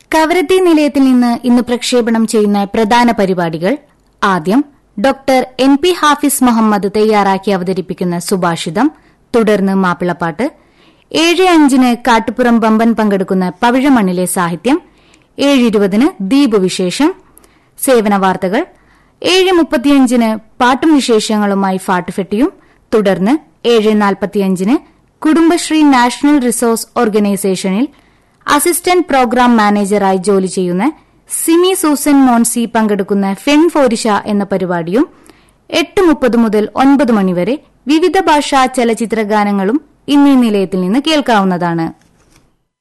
കവരത്തി നിലയത്തിൽ നിന്ന് ഇന്ന് പ്രക്ഷേപണം ചെയ്യുന്ന പ്രധാന പരിപാടികൾ ആദ്യം doctor N P Hafis Muhammad തയ്യാറാക്കി അവതരിപ്പിക്കുന്ന സുഭാഷിതം തുടർന്ന് മാപ്പിളപ്പാട്ട് ഏഴ് അഞ്ചിന് കാട്ടുപുറം ബമ്പൻ പങ്കെടുക്കുന്ന പവിഴമണ്ണിലെ സാഹിത്യം ഏഴ് ഇരുപതിന് ദ്വീപ് വിശേഷം സേവന വാർത്തകൾ ഏഴ് മുപ്പത്തിയഞ്ചിന് പാട്ടും വിശേഷങ്ങളുമായി ഫാട്ടുഫെട്ടിയും തുടർന്ന് ഏഴ് നാൽപ്പത്തിയഞ്ചിന് കുടുംബശ്രീ നാഷണൽ റിസോഴ്സ് ഓർഗനൈസേഷനിൽ അസിസ്റ്റന്റ് പ്രോഗ്രാം മാനേജറായി ജോലി ചെയ്യുന്ന സിമി സൂസൻ മോൺസി പങ്കെടുക്കുന്ന ഫെൺ ഫോരിഷ എന്ന പരിപാടിയും എട്ട് മുപ്പത് മുതൽ ഒൻപത് മണിവരെ വിവിധ ഭാഷാ ചലച്ചിത്ര ഗാനങ്ങളും ഇന്നീ നിലയത്തിൽ നിന്ന് കേൾക്കാവുന്നതാണ്